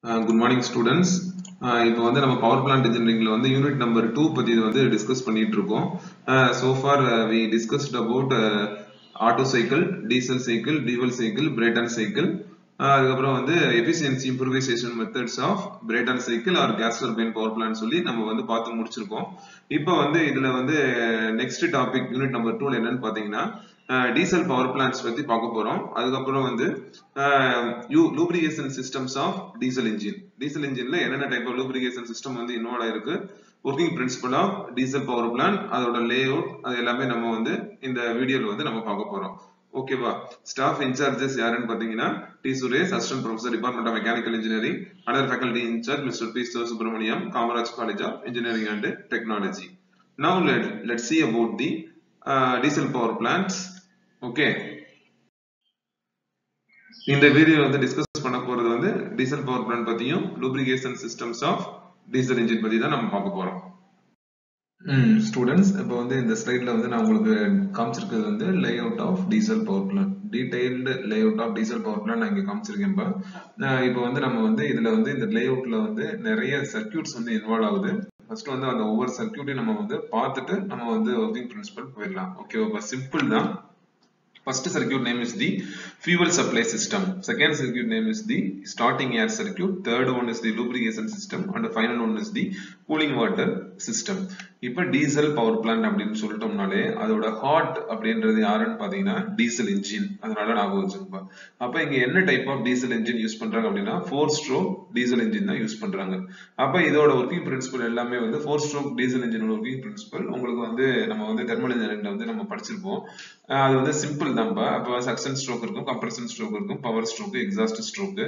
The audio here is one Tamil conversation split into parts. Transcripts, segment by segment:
குட் மார்னிங் ஸ்டூடெண்ட்ஸ் இப்போ வந்து நம்ம பவர் பிளான்ட் இன்ஜினியரிங்ல வந்து யூனிட் நம்பர் டூ பத்தி இது வந்து டிஸ்கஸ் பண்ணிட்டு இருக்கோம் so far we discussed about auto cycle diesel cycle dual cycle Brayton cycle அதுக்கப்புறம் வந்து efficiency improvisation methods of Brayton cycle or gas turbine power plant சொல்லி நம்ம வந்து பார்த்து முடிச்சிருக்கோம் இப்போ வந்து இதுல வந்து நெக்ஸ்ட் டாபிக் யூனிட் நம்பர் டூல என்னன்னு பாத்தீங்கன்னா டீசல் பவர் பிளான்ட்ஸ் பத்தி பார்க்க போறோம் அதுக்கப்புறம் வந்து lubrication systems of diesel engine diesel இன்ஜின்ல என்னென்ன டைப் ஆஃப் லூப்ரிகேஷன் சிஸ்டம் வந்து இன்வால்வ் ஆயிருக்கு working principle of diesel power plant அதோட லே அவுட் அது எல்லாமே நம்ம வந்து இந்த வீடியோல வந்து நம்ம பார்க்க போறோம் ஓகேவா ஸ்டாஃப் இன்சார்ஜஸ் யாருன்னு பாத்தீங்கன்னா D Suresh assistant professor department of mechanical engineering other faculty incharge mister P Subramaniam Kamaraj college of engineering and technology now let let see about the diesel power plants okay இந்த வீடியோ வந்து டிஸ்கஸ் பண்ண போறது வந்து டீசல் பவர் பிளான்ட் பத்தியும் lubrication systems of diesel engine பத்தி தான் நம்ம பார்க்க போறோம் ஸ்டூடெண்ட்ஸ் இப்போ வந்து இந்த ஸ்லைட்ல வந்து நான் உங்களுக்கு காமிச்சிருக்கிறது வந்து layout of diesel power plant detailed layout of diesel power plant நான் இங்க காமிச்சிருக்கேன் இப்போ வந்து நம்ம வந்து இதுல வந்து இந்த லே அவுட்ல வந்து நிறைய சர்க்கியூட்ஸ் வந்து இன்வால்வ் ஆகுது ஃபர்ஸ்ட் வந்து அந்த ஒவ்வொரு சர்க்கியூட்டையும் நம்ம வந்து பார்த்துட்டு நம்ம வந்து ஒர்க்கிங் பிரின்சிபல் போயிடலாம் ஓகே சிம்பிள் தான் First circuit name is the fuel supply system. Second circuit name is the starting air circuit. Third one is the lubrication system. And the final one is the cooling water system. இப்போ டீசல் பவர் பிளான்ட் அப்படின்னு சொல்லிட்டோம்னாலே அதோட ஹார்ட் அப்படின்றது யாருன்னு பாத்தீங்கன்னா டீசல் இன்ஜின் அதனால ஞாபகம் வச்சுக்கோங்க அப்ப இங்க என்ன type of diesel engine use பண்றாங்க அப்படின்னா ஃபோர் ஸ்ட்ரோக் டீசல் இன்ஜின் தான் யூஸ் பண்றாங்க அப்ப இதோட ஒர்க்கிங் பிரின்சிபல் எல்லாமே வந்து ஃபோர் ஸ்ட்ரோக் டீசல் இன்ஜினோட ஒர்க்கிங் பிரின்சிபல் உங்களுக்கு வந்து நம்ம வந்து தெர்மல் இன்ஜினியரிங்ல வந்து நம்ம படிச்சிருப்போம் அது வந்து சிம்பிள் தான் அப்போ சக்சன் ஸ்ட்ரோக் இருக்கும் கம்ப்ரஷன் ஸ்ட்ரோக் இருக்கும் பவர் ஸ்ட்ரோக் எக்ஸாஸ்ட் ஸ்ட்ரோக்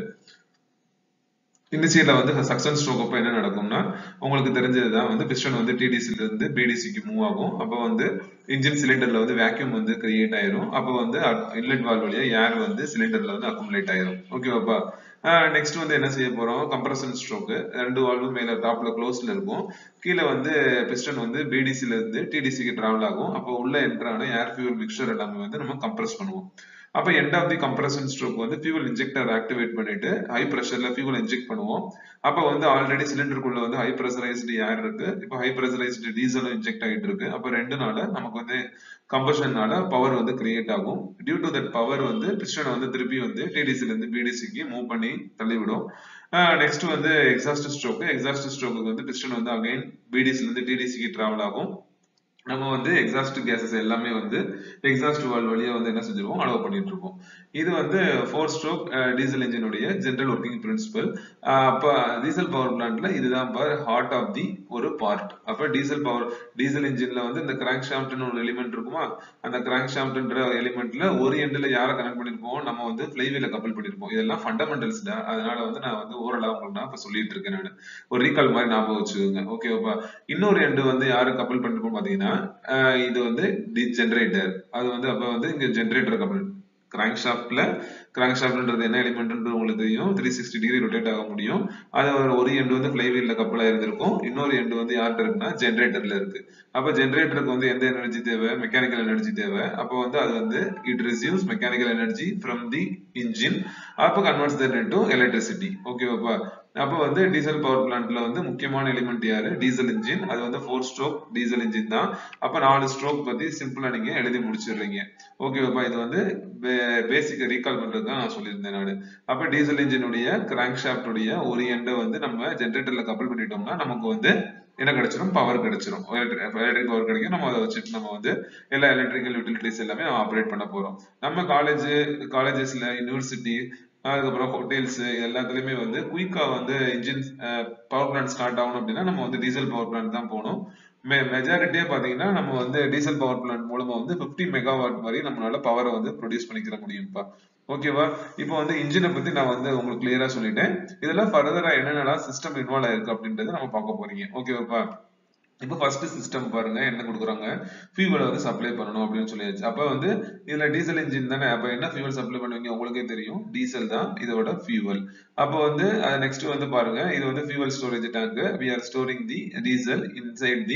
இனிஷியல்ல வந்து சக்சன் ஸ்ட்ரோக் அப்ப என்ன நடக்கும்னா உங்களுக்கு தெரிஞ்சதுதான் வந்து பிஸ்டன் வந்து டிடிசில இருந்து பிடிசிக்கு மூவ் ஆகும் அப்ப வந்து இன்ஜின் சிலிண்டர்ல வந்து வேக்யூம் வந்து கிரியேட் ஆயிரும் அப்ப வந்து இன்லெட் வால் வழியா ஏர் வந்து சிலிண்டர்ல வந்து அக்குமுலேட் ஆயிரும் ஓகேவாப்பா நெக்ஸ்ட் வந்து என்ன செய்ய போறோம் கம்ப்ரஷன் ஸ்ட்ரோக் ரெண்டு வால்வும் மேல டாப்ல க்ளோஸ்ல இருக்கும் கீழே வந்து பிஸ்டன் வந்து பிடிசில இருந்து டிடிசிக்கு டிராவல் ஆகும் அப்போ உள்ள என்ட்ரான ஏர் ஃபியூல் மிக்சர் எல்லாமே வந்து நம்ம கம்ப்ரஸ் பண்ணுவோம் அப்ப end of the compression stroke வந்து ஃபியூல் இன்ஜெக்டர் ஆக்டிவேட் பண்ணிட்டு ஹை பிரஷர்ல ஃபியூல் இன்ஜெக்ட் பண்ணுவோம் அப்ப வந்து ஆல்ரெடி சிலிண்டருக்குள்ள வந்து ஹை பிரஷரைஸ்டு ஏர் இருக்கு இப்போ ஹை பிரஷரைஸ்டு டீசலும் இன்ஜெக்ட் ஆகிட்டு இருக்கு அப்ப ரெண்டு நாள நமக்கு வந்து கம்பஷன்னால பவர் வந்து கிரியேட் ஆகும் டியூ டு தட் பவர் வந்து பிஸ்டனை வந்து திருப்பி வந்து டிடிசில இருந்து பிடிசிக்கு மூவ் பண்ணி தள்ளிவிடும் நெக்ஸ்ட் வந்து எக்ஸாஸ்ட் ஸ்ட்ரோக் எக்ஸாஸ்ட் ஸ்ட்ரோக்கு வந்து பிஸ்டன் வந்து அகைன் பிடிசில இருந்து டிடிசிக்கு டிராவல் ஆகும் நம்ம வந்து எக்ஸாஸ்ட் கேசஸ் எல்லாமே வந்து எக்ஸாஸ்ட் வால் வழியா வந்து என்ன செஞ்சிருவோம் அலோவ் பண்ணிட்டு இருக்கோம் இது வந்து ஃபோர் ஸ்ட்ரோக் டீசல் இன்ஜினுடைய ஜென்ரல் ஒர்க்கிங் பிரின்சிபல் அப்ப டீசல் பவர் பிளான்ட்ல இதுதான் ஹார்ட் ஆஃப் தி ஒரு பார்ட் அப்ப டீசல் பவர் டீசல் இன்ஜின்ல வந்து இந்த கிராங்க் ஷாஃப்ட்னு ஒரு எலிமெண்ட் இருக்குமா அந்த கிராங்க் ஷாஃப்ட்ன்ற எலிமெண்ட்ல ஒரு எண்ட்ல யாரை கனெக்ட் பண்ணிருப்போம் நம்ம வந்து ஃபிளைவீல கப்பல் பண்ணிருப்போம் இதெல்லாம் ஃபண்டமெண்டல்ஸ் தான் அதனால வந்து நான் வந்து ஓரளா உங்களுக்கு நான் இப்ப சொல்லிட்டு இருக்கேன் நான் ஒரு ரீகால் மாதிரி ஞாபகம் வச்சுக்கோங்க ஓகேவா இன்னொரு எண்டு வந்து யாரு கப்பல் பண்ணிருப்போம் பாத்தீங்கன்னா இது வந்து ஜென்ரேட்டர் அது வந்து அப்ப வந்து இங்க ஜென்ரேட்டர் கப்பல் கிராங்க் ஷாப்ட்ல கிராங்க் ஷாப்ட்ன்றது என்ன எலிமெண்ட்ன்றது உங்களுக்கு தெரியும் த்ரீ சிக்ஸ்டி டிகிரி ரொட்டேட் ஆக முடியும் அது ஒரு எண்டு வந்து ஃபிளைவீல்ல கப்பலா இருந்திருக்கும் இன்னொரு எண்டு வந்து யார்கிட்ட இருக்குன்னா ஜென்ரேட்டர்ல இருக்கு அப்ப ஜென்ரேட்டருக்கு வந்து எந்த எனர்ஜி தேவை மெக்கானிக்கல் எனர்ஜி தேவை அப்போ வந்து அது வந்து it receives mechanical energy from the engine அப்போ கன்வெர்ட்ஸ் தட் இன்டு எலக்ட்ரிசிட்டி ஓகேவாப்பா அப்போ வந்து டீசல் பவர் பிளான்ட்ல வந்து முக்கியமான எலிமெண்ட் யாரு டீசல் இன்ஜின் அது வந்து ஃபோர் ஸ்ட்ரோக் டீசல் இன்ஜின் தான் அப்ப நாலு ஸ்ட்ரோக் பத்தி சிம்பிளா நீங்க எழுதி முடிச்சிடுறீங்க ஓகேவாப்பா இது வந்து பேசிக் ரீகால் பண்றது தான் நான் சொல்லியிருந்தேன் நானு அப்ப டீசல் இன்ஜினுடைய கிராங்க் ஷாப்டுடைய ஒரு எண்டை வந்து நம்ம ஜென்ரேட்டர்ல கப்பல் பண்ணிட்டோம்னா நமக்கு வந்து என்ன கிடைச்சிரும் பவர் கிடைச்சிரும் எலக்ட்ரிக் பவர் கிடைக்கும் நம்ம அதை வச்சுட்டு நம்ம வந்து எல்லா எலக்ட்ரிக்கல் யூட்டிலிட்டிஸ் எல்லாமே நம்ம ஆப்ரேட் பண்ண போறோம் நம்ம காலேஜ் காலேஜஸ்ல யூனிவர்சிட்டி அதுக்கப்புறம் ஹோட்டல்ஸ் எல்லாத்துலயுமே வந்து குயிக்கா வந்து இன்ஜின் பவர் பிளான்ட் ஸ்டார்ட் ஆகணும் அப்படின்னா நம்ம வந்து டீசல் பவர் பிளான்ட் தான் போகணும் மெ மெஜாரிட்டியே பாத்தீங்கன்னா நம்ம வந்து டீசல் பவர் பிளான்ட் மூலமா வந்து பிப்டி மெகாவாட் மாதிரி நம்மளால பவரை வந்து ப்ரொடியூஸ் பண்ணிக்கிற முடியும்ப்பா ஓகேவா இப்போ வந்து இன்ஜினை பத்தி நான் வந்து உங்களுக்கு கிளியரா சொல்லிட்டேன் இதெல்லாம் ஃபர்தரா என்னென்னலாம் சிஸ்டம் இன்வால்வ் ஆயிருக்கு அப்படின்றத நம்ம பார்க்க போறீங்க ஓகேவாப்பா இப்போ ஃபர்ஸ்ட் சிஸ்டம் பாருங்க என்ன கொடுக்குறாங்க ஃபியூவலை வந்து சப்ளை பண்ணணும் அப்படின்னு சொல்லியாச்சு அப்ப வந்து இதுல டீசல் இன்ஜின் தானே அப்ப என்ன ஃபியூவல் சப்ளை பண்ணுவீங்க உங்களுக்கே தெரியும் டீசல் தான் இதோட ஃபியூவல் அப்போ வந்து நெக்ஸ்ட் வந்து பாருங்க இது வந்து fuel storage tank we are storing the diesel inside the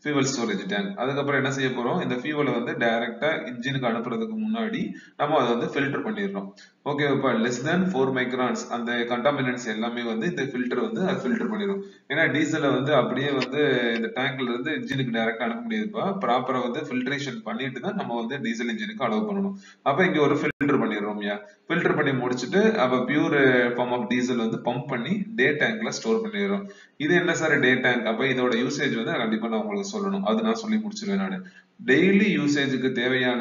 fuel storage tank அதுக்கப்புறம் என்ன செய்ய போறோம் இந்த ஃபியூவலை வந்து டைரக்டா இன்ஜினுக்கு அனுப்புறதுக்கு முன்னாடி நம்ம அதை வந்து ஃபில்டர் பண்ணிடுறோம் ஓகே இப்போ லெஸ் தென் ஃபோர் மைக்ரான்ஸ் அந்த கண்டாமினன்ஸ் எல்லாமே வந்து இந்த ஃபில்டர் வந்து அது ஃபில்டர் பண்ணிடும் ஏன்னா டீசலை வந்து அப்படியே வந்து இந்த டேங்க்ல இருந்து இன்ஜினுக்கு டைரக்டா அனுப்ப முடியாதுப்பா ப்ராப்பரா வந்து ஃபில்ட்ரேஷன் பண்ணிட்டு தான் நம்ம வந்து டீசல் இன்ஜினுக்கு அலோவ் பண்ணணும் அப்ப இங்க ஒரு ஃபில்டர் பண்ணிடுறோம்யா ஃபில்டர் பண்ணி முடிச்சுட்டு அப்ப பியூர் ஃபார்ம் ஆஃப் டீசல் வந்து பம்ப் பண்ணி டே டேங்க்ல ஸ்டோர் பண்ணிடுறோம் இது என்ன சார் டே டேங்க் அப்ப இதோட யூசேஜ் வந்து கண்டிப்பா நான் உங்களுக்கு சொல்லணும் அது நான் சொல்லி முடிச்சிருவேன் நான் டெய்லி யூசேஜுக்கு தேவையான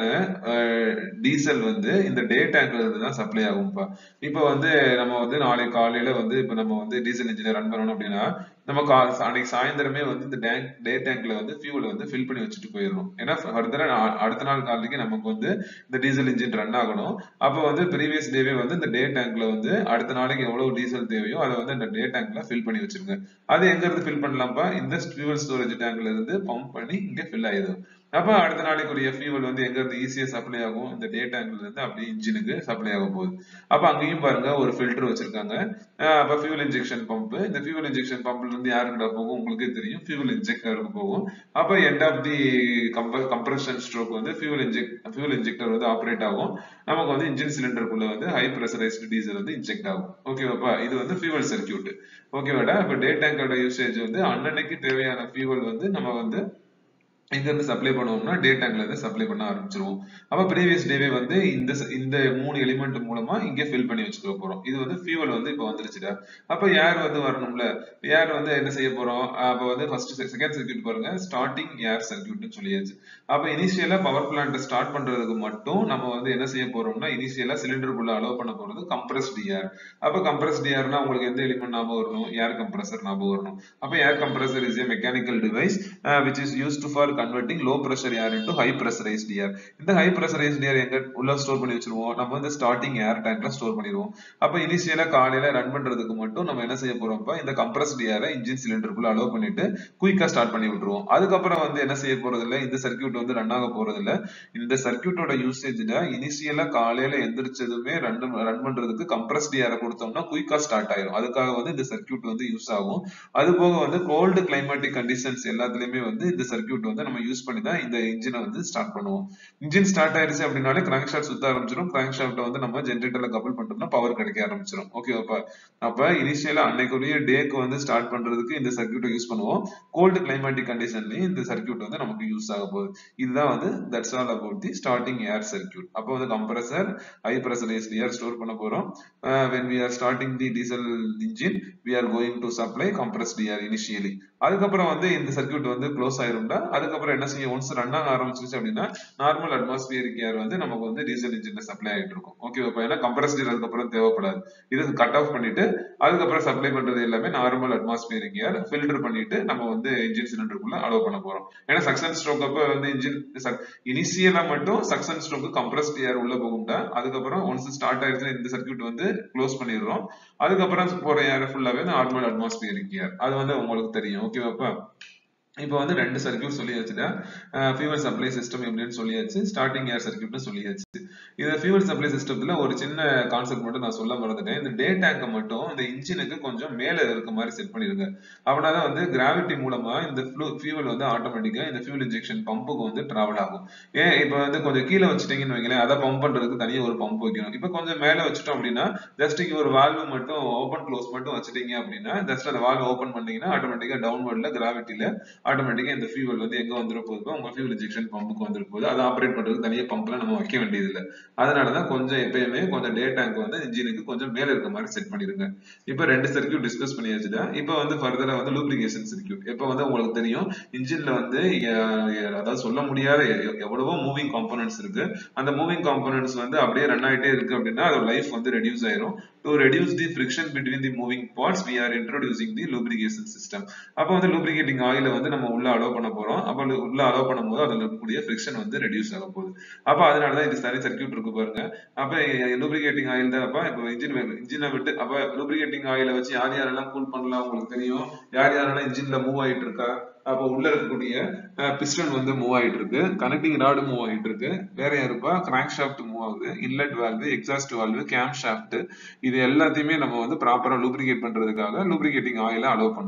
டீசல் வந்து இந்த டே டேங்க்ல இருந்து தான் சப்ளை ஆகும்ப்பா இப்போ வந்து நம்ம வந்து நாளை காலையில வந்து இப்போ நம்ம வந்து டீசல் இன்ஜினை ரன் பண்ணணும் அப்படின்னா நம்ம கா அன்னைக்கு சாயந்தரமே வந்து இந்த டேங்க் டே டேங்க்ல வந்து ஃபியூவல் வந்து ஃபில் பண்ணி வச்சுட்டு போயிடணும் ஏன்னா ஃபர்தரா அடுத்த நாள் காலைக்கு நமக்கு வந்து இந்த டீசல் இன்ஜின் ரன் ஆகணும் அப்போ வந்து ப்ரீவியஸ் டேவே வந்து இந்த டே டேங்க்ல வந்து அடுத்த நாளைக்கு எவ்வளவு டீசல் தேவையோ அதை வந்து இந்த டே டேங்க்ல ஃபில் பண்ணி வச்சிருங்க அது எங்க இருந்து ஃபில் பண்ணலாம்ப்பா இந்த ஃபியூவல் ஸ்டோரேஜ் டேங்க்ல இருந்து பம்ப் பண்ணி இங்க ஃபில் ஆயிடும் அப்ப அடுத்த நாளைக்குரிய ஃபியூவல் வந்து எங்க இருந்து ஈஸியா சப்ளை ஆகும் இந்த டே டேங்க்ல இருந்து அப்படியே இன்ஜினுக்கு சப்ளை ஆக போகுது அப்ப அங்கேயும் பாருங்க ஒரு ஃபில்டர் வச்சிருக்காங்க அப்ப ஃபியூவல் இன்ஜெக்ஷன் பம்ப் இந்த ஃபியூவல் இன்ஜெக்ஷன் பம்ப்ல இருந்து யாருக்கிட்ட போகும் உங்களுக்கே தெரியும் ஃபியூவல் இன்ஜெக்டருக்கு போகும் அப்ப end of the compression stroke வந்து ஃபியூவல் இன்ஜெக்ட் ஃபியூவல் இன்ஜெக்டர் வந்து ஆப்ரேட் ஆகும் நமக்கு வந்து இன்ஜின் சிலிண்டருக்குள்ள வந்து ஹை ப்ரெஷரைஸ்டு டீசல் வந்து இன்ஜெக்ட் ஆகும் ஓகேவாப்பா இது வந்து ஃபியூவல் சர்க்கியூட் ஓகேவாடா இப்ப டே டேங்கோட யூசேஜ் வந்து அன்னன்னைக்கு தேவையான ஃபியூவல் வந்து நம்ம வந்து எங்க இருந்து சப்ளை பண்ணுவோம்னா டே டேங்க்ல இருந்து சப்ளை பண்ண ஆரம்பிச்சிருவோம் அப்ப ப்ரீவியஸ் டேவே வந்து இந்த இந்த மூணு எலிமெண்ட் மூலமா இங்க ஃபில் பண்ணி வச்சுக்க போறோம் இது வந்து ஃபியூவல் வந்து இப்ப வந்துருச்சுடா அப்ப ஏர் வந்து வரணும்ல ஏர் வந்து என்ன செய்ய போறோம் அப்ப வந்து ஃபர்ஸ்ட் செகண்ட் சர்க்கியூட் பாருங்க ஸ்டார்டிங் ஏர் சர்க்கியூட்னு சொல்லியாச்சு அப்ப இனிஷியலா பவர் பிளான்ட் ஸ்டார்ட் பண்றதுக்கு மட்டும் நம்ம வந்து என்ன செய்ய போறோம்னா இனிஷியலா சிலிண்டருக்குள்ள அலோவ் பண்ண போறது கம்ப்ரஸ்ட் ஏர் அப்ப கம்ப்ரஸ்ட் ஏர்னா உங்களுக்கு எந்த எலிமெண்ட் ஞாபகம் வரணும் ஏர் கம்ப்ரஸர் ஞாபகம் வரணும் அப்ப air compressor is a mechanical device which is used for converting low pressure air into high pressurised air இந்த ஹை பிரஷரைஸ்ட் ஏர் எங்க உள்ள ஸ்டோர் பண்ணி வச்சிருவோம் நம்ம வந்து ஸ்டார்டிங் ஏர் டேங்க்ல ஸ்டோர் பண்ணிடுவோம் அப்ப இனிஷியலா காலையில ரன் பண்றதுக்கு மட்டும் நம்ம என்ன செய்ய போறோம்ப்பா இந்த கம்ப்ரஸ்ட் ஏரை இன்ஜின் சிலிண்டருக்குள்ள அலோவ் பண்ணிட்டு குயிக்கா ஸ்டார்ட் பண்ணி விட்டுருவோம் அதுக்கப்புறம் வந்து என்ன செய்ய போறது இல்ல இந்த சர்க்கியூட் வந்து ரன் ஆக போறது இல்ல இந்த சர்க்கியூட்டோட யூசேஜ்ல இனிஷியலா காலையில எந்திரிச்சதுமே ரன் ரன் பண்றதுக்கு கம்ப்ரஸ்ட் ஏரை கொடுத்தோம்னா குயிக்கா ஸ்டார்ட் ஆயிரும் அதுக்காக வந்து இந்த சர்க்கியூட் வந்து யூஸ் ஆகும் அது போக வந்து கோல்டு கிளைமேட்டிக் கண்டிஷன்ஸ் எல்லாத்துலயுமே வந்து இந்த சர்க்கியூட் வந்து நம்ம யூஸ் பண்ணி தான் இந்த இன்ஜினை வந்து ஸ்டார்ட் பண்ணுவோம் இன்ஜின் ஸ்டார்ட் ஆயிருச்சு அப்படின்னாலே கிராங்க் ஷாஃப்ட் சுத்த ஆரம்பிச்சிடும் கிராங்க் ஷாஃப்ட் வந்து நம்ம ஜென்ரேட்டர்ல கப்பல் பண்ணிட்டோம்னா பவர் கிடைக்க ஆரம்பிச்சிடும் ஓகேவாப்பா அப்ப இனிஷியலா அன்னைக்குரிய டேக்கு வந்து ஸ்டார்ட் பண்றதுக்கு இந்த சர்க்கியூட்டை யூஸ் பண்ணுவோம் கோல்டு கிளைமேட்டிக் கண்டிஷன்லயும் இந்த சர்க்கியூட் வந்து நமக்கு யூஸ் ஆக போகுது இதுதான் வந்து that's all about the starting air circuit அப்போ வந்து compressor high pressurised air store பண்ண போறோம் when we are starting the diesel engine we are going to supply compressed air initially அதுக்கப்புறம் வந்து இந்த சர்க்கியூட் வந்து க்ளோஸ் ஆயிரும்டா அதுக்கப்புறம் என்ன செய்யும் ஒன்ஸ் ரன் ஆக ஆரம்பிச்சிருச்சு அப்படின்னா நார்மல் அட்மாஸ்பியரிக் ஏர் வந்து நமக்கு வந்து டீசல் இன்ஜின்ல சப்ளை ஆயிட்டு இருக்கும் ஓகே இப்போ ஏன்னா கம்ப்ரஸ்ட் ஏர் அதுக்கப்புறம் தேவைப்படாது இது கட் ஆஃப் பண்ணிட்டு அதுக்கப்புறம் சப்ளை பண்றது எல்லாமே நார்மல் அட்மாஸ்பியரிக் ஏர் ஃபில்டர் பண்ணிட்டு நம்ம வந்து இன்ஜின் சிலிண்டருக்குள்ள அலோவ் பண்ண போறோம் ஏன்னா சக்சன் ஸ்ட்ரோக் அப்ப வந்து இன்ஜின் இனிஷியலா மட்டும் சக்சன் ஸ்ட்ரோக் கம்ப்ரஸ்ட் ஏர் உள்ள போகும்டா அதுக்கப்புறம் ஒன்ஸ் ஸ்டார்ட் ஆயிடுச்சுன்னா இந்த சர்க்கியூட் வந்து க்ளோஸ் பண்ணிடுறோம் அதுக்கப்புறம் போற ஏர் ஃபுல்லாவே நார்மல் அட்மாஸ்பியரிக் ஏர் அது வந்து உங்களுக்கு தெரியும் ஓகேவாப்பா இப்போ வந்து ரெண்டு சர்க்கியூட் சொல்லியாச்சுடா ஃபியூவல் சப்ளை சிஸ்டம் எப்படின்னு சொல்லியாச்சு ஸ்டார்டிங் ஏர் சர்க்கியூட்னு சொல்லியாச்சு இந்த ஃபியூவல் சப்ளை சிஸ்டத்துல ஒரு சின்ன கான்செப்ட் மட்டும் நான் சொல்ல மறந்துட்டேன் இந்த டே டேங்கை மட்டும் இந்த இன்ஜினுக்கு கொஞ்சம் மேல இருக்க மாதிரி செட் பண்ணிருங்க அப்படின்னா வந்து கிராவிட்டி மூலமா இந்த ஃபியூவல் வந்து ஆட்டோமேட்டிக்கா இந்த ஃபியூல் இன்ஜெக்ஷன் பம்புக்கு வந்து டிராவல் ஆகும் ஏன் இப்போ வந்து கொஞ்சம் கீழே வச்சுட்டீங்கன்னு வைங்களேன் அதை பம்ப் பண்றதுக்கு தனியா ஒரு பம்ப் வைக்கணும் இப்போ கொஞ்சம் மேல வச்சுட்டோம் அப்படின்னா ஜஸ்ட் இங்க ஒரு வால்வு மட்டும் ஓப்பன் க்ளோஸ் மட்டும் வச்சுட்டீங்க அப்படின்னா ஜஸ்ட் அந்த வால்வ் ஓப்பன் பண்ணீங்கன்னா ஆட்டோமேட்டிக்கா டவுன்வர்ட்ல கிராவிட்டில ஆட்டோமேட்டிக்கா இந்த ஃபியூவல் வந்து எங்க வந்துட போகுது உங்க ஃபியூல் இன்ஜெக்ஷன் பம்புக்கு வந்துட போகுது அதை ஆப்ரேட் பண்றதுக்கு தனியா பம்ப்ல நம்ம வைக்க வேண்டியது இல்லை அதனாலதான் கொஞ்சம் எப்பயுமே கொஞ்சம் டே டேங்க் வந்து இன்ஜினுக்கு கொஞ்சம் மேல இருக்க மாதிரி செட் பண்ணிருங்க இப்ப ரெண்டு சர்க்கியூட் டிஸ்கஸ் பண்ணியாச்சுடா இப்ப வந்து ஃபர்தரா வந்து லூப்ரிகேஷன் சர்க்கியூட் இப்ப வந்து உங்களுக்கு தெரியும் இன்ஜின்ல வந்து அதாவது சொல்ல முடியாத எவ்வளவோ மூவிங் காம்போனன்ட்ஸ் இருக்கு அந்த மூவிங் காம்போனன்ட்ஸ் வந்து அப்படியே ரன் ஆயிட்டே இருக்கு அப்படின்னா அதோட லைஃப் வந்து ரெடியூஸ் ஆயிரும் to reduce the friction between the moving parts we are introducing the lubrication system அப்ப வந்து லூப்ரிகேட்டிங் ஆயில வந்து நம்ம உள்ள அலோவ் பண்ண போறோம் அப்ப உள்ள அலோவ் பண்ணும்போது அதுல இருக்கக்கூடிய ஃபிரிக்ஷன் வந்து ரெடியூஸ் ஆக போகுது அப்ப அதனாலதான் இது தனி சர்க்கியூட் இருக்கு பாருங்க அப்ப லூப்ரிகேட்டிங் ஆயில் தான் அப்ப இப்ப இன்ஜின் இன்ஜினை விட்டு அப்ப லூப்ரிகேட்டிங் ஆயில வச்சு யார் யாரெல்லாம் கூல் பண்ணலாம் உங்களுக்கு தெரியும் யார் யாரெல்லாம் இன்ஜின்ல மூவ் ஆயிட்டு இருக்கா அப்ப உள்ள இருக்கக்கூடிய பிஸ்டன் வந்து மூவ் ஆயிட்டு இருக்கு கனெக்டிங் ராடு மூவ் ஆயிட்டு இருக்கு வேற யாருப்பா கிராங்க் ஷாஃப்ட் மூவ் ஆகுது inlet valve exhaust valve cam shaft இது எல்லாத்தையுமே நம்ம வந்து ப்ராப்பரா லூப்ரிகேட் பண்றதுக்காக லூப்ரிகேட்டிங் ஆயில அலோவ் பண்றோம்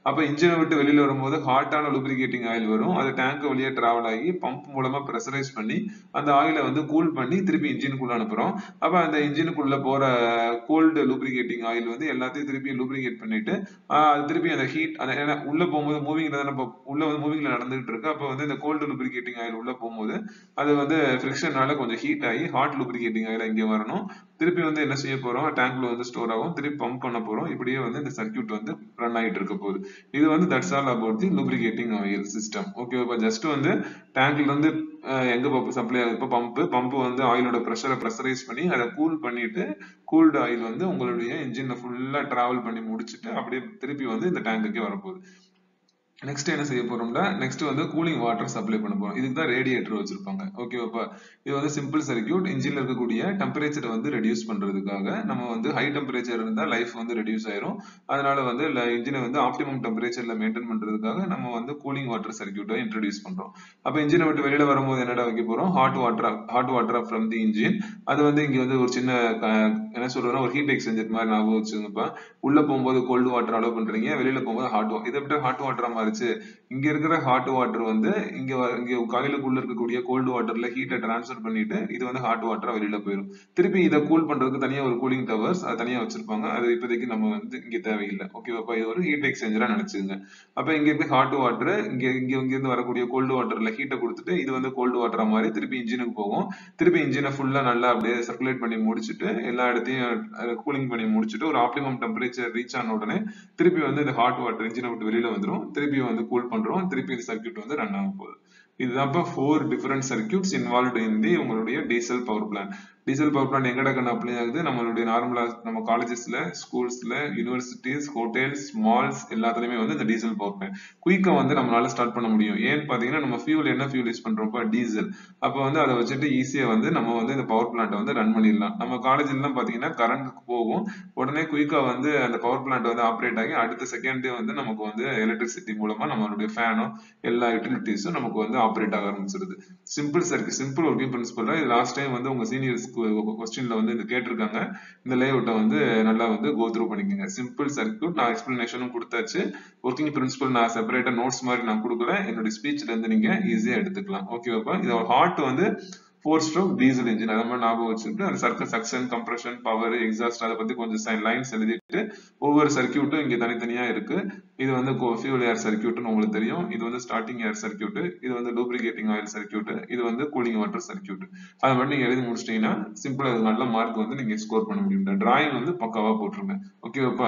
அப்ப இன்ஜினை விட்டு வெளியில வரும்போது ஹாட்டான லூப்ரிகேட்டிங் ஆயில் வரும் அது டேங்க் வழியா டிராவல் ஆகி பம்ப் மூலமா ப்ரெஷரைஸ் பண்ணி அந்த ஆயிலை வந்து கூல் பண்ணி திருப்பி இன்ஜினுக்குள்ள அனுப்புறோம் அப்ப அந்த இன்ஜினுக்குள்ள போற கோல்டு லூப்ரிகேட்டிங் ஆயில் வந்து எல்லாத்தையும் திருப்பி லூப்ரிகேட் பண்ணிட்டு ஆஹ் திருப்பி அந்த ஹீட் அந்த ஏன்னா உள்ள போகும்போது மூவிங்ல தான் நம்ம உள்ள வந்து மூவிங்ல நடந்துகிட்டு இருக்கு அப்ப வந்து இந்த கோல்டு லூப்ரிகேட்டிங் ஆயில் உள்ள போகும்போது அது வந்து ஃபிரிக்ஷனால கொஞ்சம் ஹீட் ஆகி ஹாட் லூப்ரிகேட்டிங் ஆயில் இங்க வரணும் திருப்பி வந்து என்ன செய்ய போறோம் டேங்க்ல வந்து ஸ்டோர் ஆகும் திருப்பி பம்ப் பண்ண போறோம் இப்படியே வந்து இந்த சர்க்யூட் வந்து ரன் ஆகிட்டு இருக்க போகுது இது வந்து that's all about the lubricating oil system okay இப்போ ஜஸ்ட் வந்து டேங்க்ல இருந்து அஹ், எங்க பம்ப் சப்ளை ஆகுது பம்ப் பம்ப் வந்து ஆயிலோட ப்ரெஷரை ப்ரெஷரைஸ் பண்ணி அதை கூல் பண்ணிட்டு கூல்டு ஆயில் வந்து உங்களுடைய இன்ஜின்ல ஃபுல்லா டிராவல் பண்ணி முடிச்சுட்டு அப்படியே திருப்பி வந்து இந்த டேங்குக்கே வரப்போகுது நெக்ஸ்ட் என்ன செய்ய போறோம்னா நெக்ஸ்ட் வந்து கூலிங் வாட்டர் சப்ளை பண்ண போறோம் இதுக்கு தான் ரேடியேட்டர் வச்சிருப்பாங்க ஓகேவாப்பா இது வந்து சிம்பிள் சர்க்யூட் இன்ஜின்ல இருக்கக்கூடிய டெம்பரேச்சரை வந்து ரெடியூஸ் பண்றதுக்காக நம்ம வந்து ஹை டெம்பரேச்சர் இருந்தா லைஃப் வந்து ரெடியூஸ் ஆயிரும் அதனால வந்து இன்ஜினை வந்து ஆப்டிமம் டெம்பரேச்சர்ல மெயின்டைன் பண்றதுக்காக நம்ம வந்து கூலிங் வாட்டர் சர்க்யூட்டை இன்ட்ரடியூஸ் பண்றோம் அப்ப இன்ஜினை விட்டு வெளியில வரும்போது என்னடா வைக்க போறோம் hot water hot water from the engine அது வந்து இங்க வந்து ஒரு சின்ன க- என்ன சொல்றோம்னா ஒரு ஹீட் எக்ஸ்சேஞ்சர் மாதிரி ஞாபகம் வச்சுங்கப்பா உள்ள போகும்போது கோல்டு வாட்டர் அலோவ் பண்றீங்க வெளியில போகும்போது ஹாட் வாட்டர் இதை விட்டு ஹாட் வாட்டரா மாறிச்சு இங்க இருக்கிற ஹாட் வாட்டர் வந்து இங்க வ- இங்க காயிலுக்குள்ள இருக்கக்கூடிய கோல்டு வாட்டர்ல ஹீட்டை டிரான்ஸ்ஃபர் பண்ணிட்டு இது வந்து ஹாட் வாட்டரா வெளியில போயிடும் திருப்பி இதை கூல் பண்றதுக்கு தனியா ஒரு கூலிங் டவர்ஸ் அது தனியா வச்சிருப்பாங்க அது இப்போதைக்கு நம்ம வந்து இங்க தேவையில்லை ஓகேவாப்பா இது ஒரு ஹீட் எக்ஸ்சேஞ்சரா நினைச்சுங்க அப்ப இங்க இருந்து ஹாட் வாட்டர் இங்க இங்க இங்க இருந்து வரக்கூடிய கோல்டு வாட்டர்ல ஹீட்டை கொடுத்துட்டு இது வந்து கோல்டு வாட்டரா மாதிரி திருப்பி இன்ஜினுக்கு போகும் திருப்பி இன்ஜினை ஃபுல்லா நல்லா அப்படியே சர்க்குலேட் பண்ணி முடிச்சுட்டு எல்லா இடத்தையும் கூலிங் பண்ணி முடிச்சுட்டு ஒரு ஆப்டிமம் டெம்பரேச்சர் ரீச் ஆன உடனே திருப்பி வந்து இந்த ஹாட் வாட்டர் இன்ஜினை விட்டு வெளியில வந்துரும் திருப்பி வந்து கூல் பண்றோம் திருப்பி இந்த சர்க்யூட் வந்து ரன் ஆக போகுது இதுதான் four different circuits involved in the உங்களுடைய diesel power plant diesel power plant எங்கட கண்ணு அப்ளை ஆகுது நம்மளுடைய நார்மலா நம்ம காலேஜஸ்ல ஸ்கூல்ஸ்ல யூனிவர்சிட்டிஸ் ஹோட்டல்ஸ் மால்ஸ் எல்லாத்துலயுமே வந்து இந்த டீசல் பவர் பிளான்ட் குயிக்கா வந்து நம்மளால ஸ்டார்ட் பண்ண முடியும் ஏன்னு பாத்தீங்கன்னா நம்ம ஃபியூல் என்ன ஃபியூல் யூஸ் பண்றோம் டீசல் அப்ப வந்து அதை வச்சுட்டு ஈஸியா வந்து நம்ம வந்து இந்த பவர் பிளான்ட் வந்து ரன் பண்ணிடலாம் நம்ம காலேஜ்ல எல்லாம் பாத்தீங்கன்னா கரண்ட் போகும் உடனே குயிக்கா வந்து அந்த பவர் பிளான்ட் வந்து ஆப்ரேட் ஆகி அடுத்த செகண்டே வந்து நமக்கு வந்து எலக்ட்ரிசிட்டி மூலமா நம்மளுடைய ஃபேனோ எல்லா யூட்டிலிட்டிஸும் நமக்கு வந்து ஆப்ரேட் ஆக ஆரம்பிச்சிருது சிம்பிள் சர்க்கு சிம்பிள் ஒர்க்கிங் பிரின்சிபல் இது லாஸ்ட் டைம் வந்து உங்க சீனியர்ஸ் கொஸ்டின்ல வந்து இது கேட்டிருக்காங்க இந்த லேஅவுட்டை வந்து நல்லா வந்து கோ த்ரூ பண்ணிக்கோங்க சிம்பிள் சர்க்யூட் நான் எக்ஸ்பிளனேஷனும் கொடுத்தாச்சு ஒர்க்கிங் பிரின்சிபல் நான் செப்பரேட்டா நோட்ஸ் மாதிரி நான் கொடுக்கல என்னுடைய ஸ்பீச்ல இருந்து நீங்க ஈஸியா எடுத்துக்கலாம் ஓகேவாப்பா இதோட ஹார்ட் வந்து ஃபோர் ஸ்ட்ரோக் டீசல் இன்ஜின் அதை மாதிரி ஞாபகம் வச்சுட்டு அந்த circle suction compression power exhaust அதை பத்தி கொஞ்சம் லைன்ஸ் எழுதிட்டு ஒவ்வொரு சர்க்கியூட்டும் இங்க தனித்தனியா இருக்கு இது வந்து ஃபியூல் ஏர் சர்க்கியூட்னு உங்களுக்கு தெரியும் இது வந்து ஸ்டார்டிங் ஏர் சர்க்கியூட் இது வந்து லூப்ரிகேட்டிங் ஆயில் சர்க்கியூட் இது வந்து கூலிங் வாட்டர் சர்க்கியூட் அதை மட்டும் நீங்க எழுதி முடிச்சிட்டீங்கன்னா சிம்பிளா நல்ல மார்க் வந்து நீங்க ஸ்கோர் பண்ண முடியும் இந்த டிராயிங் வந்து பக்காவா போட்டுருங்க ஓகேவாப்பா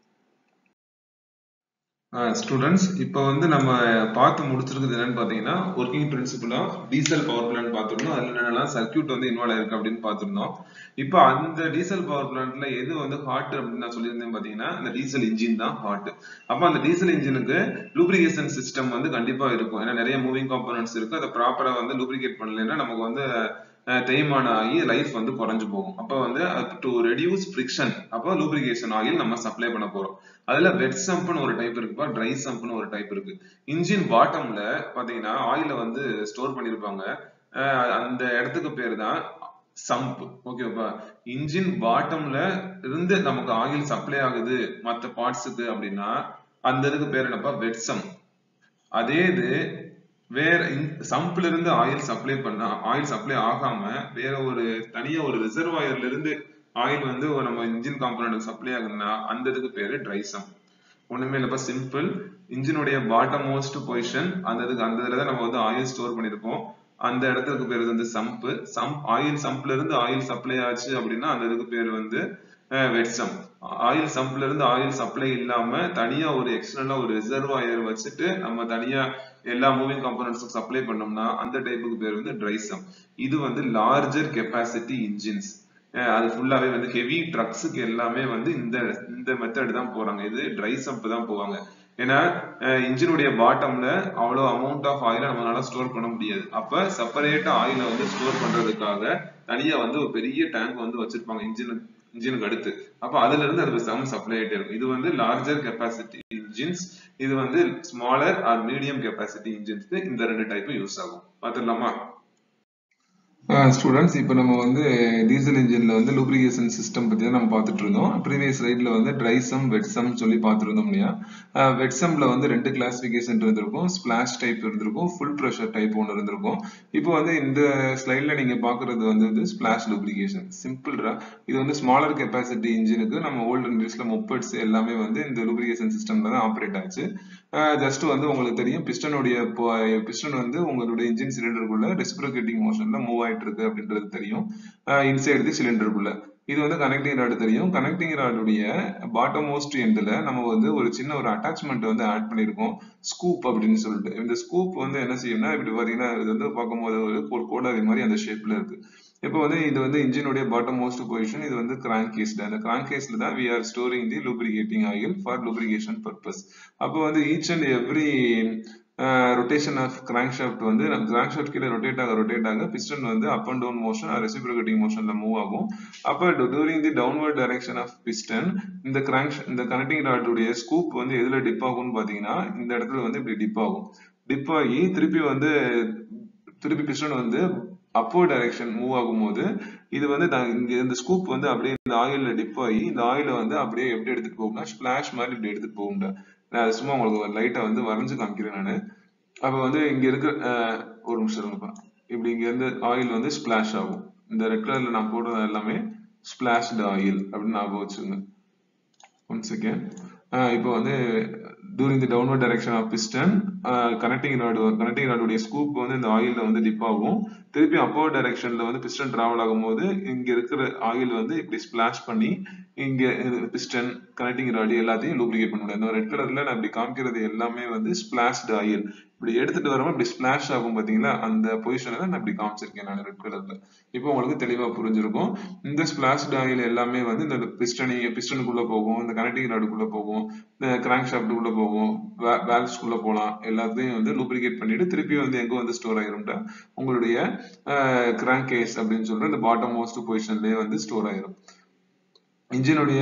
ஸ்டூடெண்ட்ஸ் இப்போ வந்து நம்ம பார்த்து முடிச்சிருக்கிறது என்னன்னு பாத்தீங்கன்னா working principle of diesel power plant பார்த்துருந்தோம் அதுல என்னென்னலாம் சர்க்கியூட் வந்து இன்வால்வ் ஆயிருக்கு அப்படின்னு பார்த்திருந்தோம் இப்போ அந்த டீசல் பவர் பிளான்ட்ல எது வந்து ஹாட் அப்படின்னு நான் சொல்லியிருந்தேன் பாத்தீங்கன்னா அந்த டீசல் இன்ஜின் தான் ஹாட் அப்ப அந்த டீசல் இன்ஜினுக்கு லூப்ரிகேஷன் சிஸ்டம் வந்து கண்டிப்பா இருக்கும் ஏன்னா நிறைய மூவிங் காம்பனன்ட்ஸ் இருக்கு அதை ப்ராப்பரா வந்து லூப்ரிகேட் பண்ணலைன்னா நமக்கு வந்து அஹ், தேய்மானம் ஆகி லைஃப் வந்து குறைஞ்சு போகும் அப்ப வந்து டு ரெடியூஸ் ஃபிரிக்ஷன் அப்போ லூப்ரிகேஷன் ஆயில் நம்ம சப்ளை பண்ண போறோம் அதுல வெட் சம்ப்னு ஒரு டைப் இருக்குப்பா ட்ரை சம்ப்னு ஒரு டைப் இருக்கு இன்ஜின் பாட்டம்ல பாத்தீங்கன்னா ஆயில வந்து ஸ்டோர் பண்ணிருப்பாங்க அஹ் அந்த இடத்துக்கு பேர் தான் சம்ப் ஓகேப்பா இன்ஜின் பாட்டம்ல இருந்து நமக்கு ஆயில் சப்ளை ஆகுது மத்த பார்ட்ஸுக்கு அப்படின்னா அந்த இதுக்கு பேர் என்னப்பா வெட் சம்ப் அதே இது வேற சம்ப்ல இருந்து ஆயில் சப்ளை பண்ணா ஆயில் சப்ளை ஆகாம வேற ஒரு தனியா ஒரு ரிசர்வாயர்ல இருந்து ஆயில் வந்து ஒரு நம்ம இன்ஜின் காம்பனண்ட் சப்ளை ஆகுதுன்னா அந்த இதுக்கு பேரு ட்ரை சம்ப் ஒண்ணுமே இல்லப்பா சிம்பிள் இன்ஜினுடைய பாட்டம் மோஸ்ட் பொசிஷன் அந்த இதுக்கு அந்த இதுல தான் நம்ம வந்து ஆயில் ஸ்டோர் பண்ணிருப்போம் அந்த இடத்துக்கு பேர் வந்து சம்ப் சம்ப் ஆயில் சம்ப்ல இருந்து ஆயில் சப்ளை ஆச்சு அப்படின்னா அந்த இதுக்கு பேர் வந்து வெட் சம்ப் ஆயில் சம்ப்ல இருந்து ஆயில் சப்ளை இல்லாம தனியா ஒரு எக்ஸ்டர்னலா ஒரு ரிசர்வாயர் வச்சுட்டு நம்ம தனியா எல்லா மூவிங் காம்பனன்ட்ஸும் சப்ளை பண்ணோம்னா அந்த டைப்புக்கு பேர் வந்து ட்ரை சம்ப் இது வந்து லார்ஜர் கெப்பாசிட்டி இன்ஜின்ஸ் அது ஃபுல்லாவே வந்து ஹெவி ட்ரக்ஸுக்கு எல்லாமே வந்து இந்த இந்த மெத்தட் தான் போறாங்க இது ட்ரை சம்ப் தான் போவாங்க ஏன்னா இன்ஜினுடைய பாட்டம்ல அவ்வளவு அமௌண்ட் ஆஃப் ஆயில நம்மளால ஸ்டோர் பண்ண முடியாது அப்ப செப்பரேட்டா ஆயில வந்து ஸ்டோர் பண்றதுக்காக தனியா வந்து ஒரு பெரிய டேங்க் வந்து வச்சிருப்பாங்க இன்ஜின் இன்ஜினுக்கு அடுத்து அப்ப அதுல இருந்து அது சம் சப்ளை ஆயிட்டே இருக்கும் இது வந்து லார்ஜர் கெப்பாசிட்டி இன்ஜின்ஸ் இது வந்து ஸ்மாலர் ஆர் மீடியம் கெப்பாசிட்டி இன்ஜின்ஸ்க்கு இந்த ரெண்டு டைப்பும் யூஸ் ஆகும் பாத்துடலாமா ஸ்டூடெண்ட்ஸ் இப்போ நம்ம வந்து டீசல் இன்ஜின்ல வந்து லூப்ரிகேஷன் சிஸ்டம் பத்தி தான் நம்ம பார்த்துட்டு இருந்தோம் ப்ரீவியஸ் ரைட்ல வந்து ட்ரை சம் வெட் சம் சொல்லி பார்த்துருந்தோம் இல்லையா வெட் சம்ல வந்து ரெண்டு கிளாசிபிகேஷன் இருந்திருக்கும் ஸ்பிளாஷ் டைப் இருந்திருக்கும் ஃபுல் ப்ரெஷர் டைப் ஒன்று இருந்திருக்கும் இப்போ வந்து இந்த ஸ்லைட்ல நீங்க பாக்குறது வந்து ஸ்பிளாஷ் லூப்ரிகேஷன் சிம்பிள்ரா இது வந்து ஸ்மாலர் கெப்பாசிட்டி இன்ஜினுக்கு நம்ம ஓல்டு இண்டஸ்ட்ரியில மொப்பட்ஸ் எல்லாமே வந்து இந்த லூப்ரிகேஷன் சிஸ்டம்ல தான் ஆப்ரேட் ஆச்சு ஜஸ்ட் வந்து உங்களுக்கு தெரியும் பிஸ்டனுடைய பிஸ்டன் வந்து உங்களுடைய இன்ஜின் சிலிண்டருக்குள்ள ரெசிப்ரோகேட்டிங் மோஷன்ல மூவ் ஆயிட்டு இருக்கு அப்படின்றது தெரியும் இன்சைடு தி சிலிண்டருக்குள்ள இது வந்து கனெக்டிங் ராடு தெரியும் கனெக்டிங் ராடுடைய பாட்டம் மோஸ்ட் எண்ட்ல நம்ம வந்து ஒரு சின்ன ஒரு அட்டாச்மெண்ட் வந்து ஆட் பண்ணிருக்கோம் ஸ்கூப் அப்படின்னு சொல்லிட்டு இந்த ஸ்கூப் வந்து என்ன செய்யும்னா இப்படி பாத்தீங்கன்னா இது வந்து பார்க்கும்போது ஒரு கோடாரி மாதிரி அந்த ஷேப்ல இருக்கு இப்போ வந்து இது வந்து இன்ஜினுடைய பாட்டம் மோஸ்ட் பொசிஷன் இது வந்து கிராங்க் கேஸ்ல அந்த கிராங்க் கேஸ்ல தான் we are storing the lubricating oil for lubrication purpose அப்போ வந்து each and every rotation of crank shaft வந்து கிராங்க் ஷாஃப்ட் கீழே ரொட்டேட் ஆக ரொட்டேட் ஆக பிஸ்டன் வந்து up and down motion reciprocating மோஷன்ல மூவ் ஆகும் அப்போ during the downward direction of piston இந்த கிராங்க் இந்த கனெக்டிங் ராடுடைய ஸ்கூப் வந்து எதுல டிப் ஆகும்னு பாத்தீங்கன்னா இந்த இடத்துல வந்து இப்படி டிப் ஆகும் டிப் ஆகி திருப்பி வந்து திருப்பி பிஸ்டன் வந்து அப்போர்ட் டைரக்ஷன் மூவ் ஆகும்போது இது வந்து இங்க இந்த ஸ்கூப் வந்து அப்படியே இந்த ஆயில்ல டிப் ஆகி இந்த ஆயில வந்து அப்படியே எப்படி எடுத்துட்டு போகும்னா ஸ்பிளாஷ் மாதிரி இப்படி எடுத்துட்டு போகும்டா நான் சும்மா உங்களுக்கு லைட்டா வந்து வரைஞ்சு காமிக்கிறேன் நானு அப்ப வந்து இங்க இருக்க ஒரு நிமிஷம் இருங்கப்பா இப்படி இங்க இருந்து ஆயில் வந்து ஸ்பிளாஷ் ஆகும் இந்த ரெட் கலர்ல நான் போடுறது எல்லாமே ஸ்பிளாஷ்டு ஆயில் அப்படின்னு ஞாபகம் வச்சுங்க ஒன் செகண்ட் இப்போ வந்து during the downward direction of piston connecting rod connecting ராடுடைய ஸ்கூப் வந்து இந்த ஆயில்ல வந்து டிப் ஆகும் திருப்பி அப்போர்ட் டைரக்ஷன்ல வந்து பிஸ்டன் டிராவல் ஆகும்போது இங்க இருக்கிற ஆயில் வந்து இப்படி ஸ்பிளாஷ் பண்ணி இங்க பிஸ்டன் கனெக்டிங் ராடு எல்லாத்தையும் லூப்ளிகேட் பண்ண முடியும் இந்த ரெட் கலர்ல நான் இப்படி காமிக்கிறது எல்லாமே வந்து ஸ்பிளாஷ்டு ஆயில் இப்படி எடுத்துட்டு வரமா இப்படி ஸ்பிளாஷ் ஆகும் பாத்தீங்களா அந்த பொசிஷனை தான் நான் இப்படி காமிச்சிருக்கேன் நான் ரெட் கலர்ல இப்போ உங்களுக்கு தெளிவா புரிஞ்சிருக்கும் இந்த ஸ்பிளாஷ்டு ஆயில் எல்லாமே வந்து இந்த பிஸ்டனி பிஸ்டனுக்குள்ள போகும் இந்த கனெக்டிங் ராடுக்குள்ள போகும் இந்த கிராங்க் ஷாப்டுக்குள்ள போகும் வேல்ஸ்குள்ள போகலாம் எல்லாத்தையும் வந்து லூப்ரிகேட் பண்ணிட்டு திருப்பி வந்து எங்க வந்து ஸ்டோர் ஆயிரும்டா உங்களுடைய கிராங்க் கேஸ் அப்படின்னு சொல்ற இந்த பாட்டம் மோஸ்ட் பொசிஷன்லயே வந்து ஸ்டோர் ஆயிரும் இன்ஜினுடைய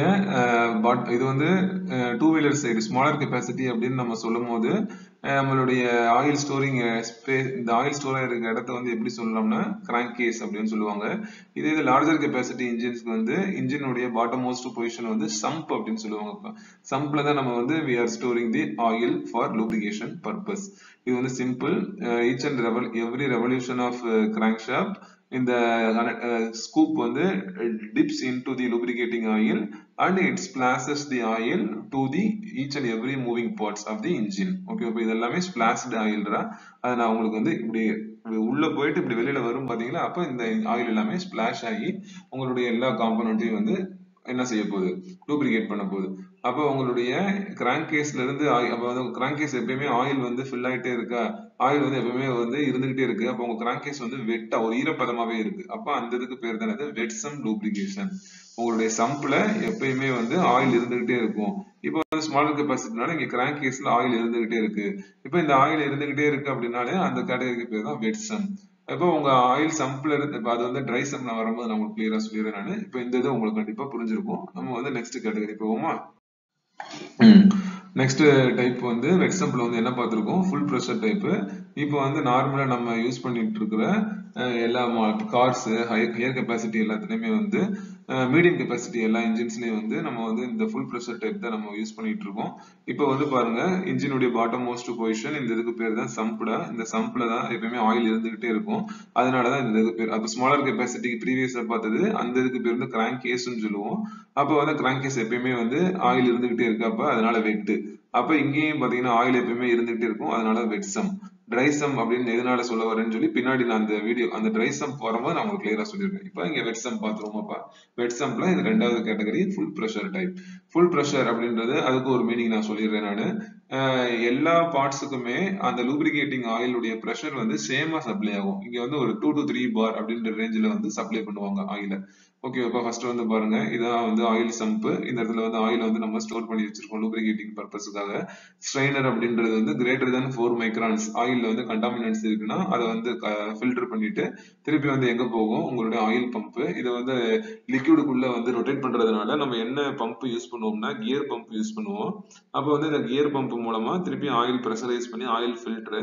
இது வந்து two wheeler side smaller capacity அப்படின்னு நம்ம சொல்லும் போது நம்மளுடைய ஆயில் ஸ்டோரிங் ஸ்பேஸ் இந்த ஆயில் ஸ்டோர் ஆயிருக்க இடத்த வந்து எப்படி சொல்லலாம்னா கிராங்க் கேஸ் அப்படின்னு சொல்லுவாங்க இதே இது லார்ஜர் கெப்பாசிட்டி இன்ஜின்ஸ்க்கு வந்து இன்ஜினுடைய பாட்டம் மோஸ்ட் பொசிஷன் வந்து சம்ப் அப்படின்னு சொல்லுவாங்க சம்ப்ல தான் நம்ம வந்து we are storing the oil for lubrication purpose இது வந்து simple each and revel every revolution of crank shaft இந்த ஸ்கூப் வந்து dips into the lubricating oil and it splashes the oil to the each and every moving parts of the engine okay இப்போ இது எல்லாமே ஸ்பிளாஷ்டு ஆயில்ரா அதை நான் உங்களுக்கு வந்து இப்படி உள்ள போயிட்டு இப்படி வெளியில வரும் பாத்தீங்களா அப்போ இந்த ஆயில் எல்லாமே ஸ்பிளாஷ் ஆகி உங்களுடைய எல்லா காம்பனண்ட்டையும் வந்து என்ன செய்ய போகுது லூப்ரிகேட் பண்ண போகுது அப்போ உங்களுடைய கிராங்க் கேஸ்ல இருந்து அப்போ வந்து கிராங்க் கேஸ் எப்பயுமே ஆயில் வந்து ஃபில் ஆயிட்டே இருக்கா ஆயில் வந்து எப்பவுமே வந்து இருந்துகிட்டே இருக்கு அப்போ உங்க கிராங்க் கேஸ் வந்து வெட்டா ஒரு ஈரப்பதமாவே இருக்கு அப்போ அந்த இதுக்கு பேர் தான் வெட் சம் லூப்ரிகேஷன் உங்களுடைய சம்ப்ல எப்பயுமே வந்து ஆயில் இருந்துகிட்டே இருக்கும் இப்போ வந்து ஸ்மால் கெப்பாசிட்டினால இங்க கிராங்க் கேஸ்ல ஆயில் இருந்துகிட்டே இருக்கு இப்போ இந்த ஆயில் இருந்துகிட்டே இருக்கு அப்படின்னாலே அந்த கேட்டகரிக்கு பேர் தான் வெட் சம் இப்போ உங்க ஆயில் சம்ப்ல இருந்து இப்போ அது வந்து ட்ரை சம்ல வரும்போது நான் உங்களுக்கு கிளியரா சொல்லிடுறேன் நான் இப்போ இந்த இது உங்களுக்கு கண்டிப்பா புரிஞ்சிருக்கும் நம்ம வந்து நெக்ஸ்ட் கேட்டகரி போவோமா நெக்ஸ்ட் டைப் வந்து வெட் சம்பிள் வந்து என்ன பார்த்துருக்கோம் ஃபுல் ப்ரெஷர் டைப் இப்போ வந்து நார்மலா நம்ம யூஸ் பண்ணிட்டு இருக்கிற எல்லா கார்ஸ் ஹையர் கெப்பாசிட்டி எல்லாத்துலயுமே வந்து மீடியம் கெப்பாசிட்டி எல்லா இன்ஜின்ஸ்லயும் வந்து நம்ம வந்து இந்த ஃபுல் ப்ரெஷர் டைப் தான் நம்ம யூஸ் பண்ணிட்டு இருக்கோம் இப்போ வந்து பாருங்க இன்ஜினுடைய பாட்டம் மோஸ்ட் பொசிஷன் இந்த இதுக்கு பேர் தான் சம்ப்டா இந்த சம்ப்ல தான் எப்பயுமே ஆயில் இருந்துகிட்டே இருக்கும் அதனாலதான் இந்த இதுக்கு பேர் அப்போ ஸ்மாலர் கெப்பாசிட்டிக்கு ப்ரீவியஸா பார்த்தது அந்த இதுக்கு பேர் வந்து கிராங்க் கேஸ்ன்னு சொல்லுவோம் அப்போ வந்து கிராங்க் கேஸ் எப்பயுமே வந்து ஆயில் இருந்துகிட்டே இருக்கு அப்ப அதனால வெட்டு அப்ப இங்கேயும் பாத்தீங்கன்னா ஆயில் எப்பயுமே இருந்துகிட்டே இருக்கும் அதனால வெட் சம் ட்ரை சம் அப்படின்னு எதனால சொல்ல வரேன்னு சொல்லி பின்னாடி நான் அந்த வீடியோ அந்த ட்ரை சம் வரும்போது நான் உங்களுக்கு கிளியரா சொல்லியிருக்கேன் இப்போ இங்க வெட் சம் பாத்துருவோமாப்பா வெட் சம்ல இது ரெண்டாவது category full pressure type full pressure அப்படின்றது அதுக்கு ஒரு மீனிங் நான் சொல்லிடுறேன் நான் எல்லா பார்ட்ஸுக்குமே அந்த லூப்ரிகேட்டிங் ஆயிலுடைய ப்ரெஷர் வந்து சேமா சப்ளை ஆகும் இங்க வந்து ஒரு டூ டு த்ரீ பார் அப்படின்ற ரேஞ்சில் வந்து சப்ளை பண்ணுவாங்க ஆயில ஓகே இப்போ ஃபர்ஸ்ட் வந்து பாருங்க இதான் வந்து ஆயில் சம்ப் இந்த இடத்துல வந்து ஆயில் வந்து நம்ம ஸ்டோர் பண்ணி வச்சிருக்கோம் லூப்ரிகேட்டிங் பர்பஸுக்காக ஸ்ட்ரைனர் அப்படின்றது வந்து கிரேட்டர் தென் ஃபோர் மைக்ரான்ஸ் ஆயில்ல வந்து கண்டாமினன்ஸ் இருக்குன்னா அதை வந்து ஃபில்டர் பண்ணிட்டு திருப்பி வந்து எங்க போகும் உங்களுடைய ஆயில் பம்ப் இதை வந்து லிக்யூடுக்குள்ள வந்து ரொட்டேட் பண்றதுனால நம்ம என்ன பம்ப் யூஸ் பண்ணுவோம்னா கியர் பம்ப் யூஸ் பண்ணுவோம் அப்போ வந்து இந்த கியர் பம்ப் மூலமா திருப்பி ஆயில் ப்ரெஷரைஸ் பண்ணி ஆயில் ஃபில்டர்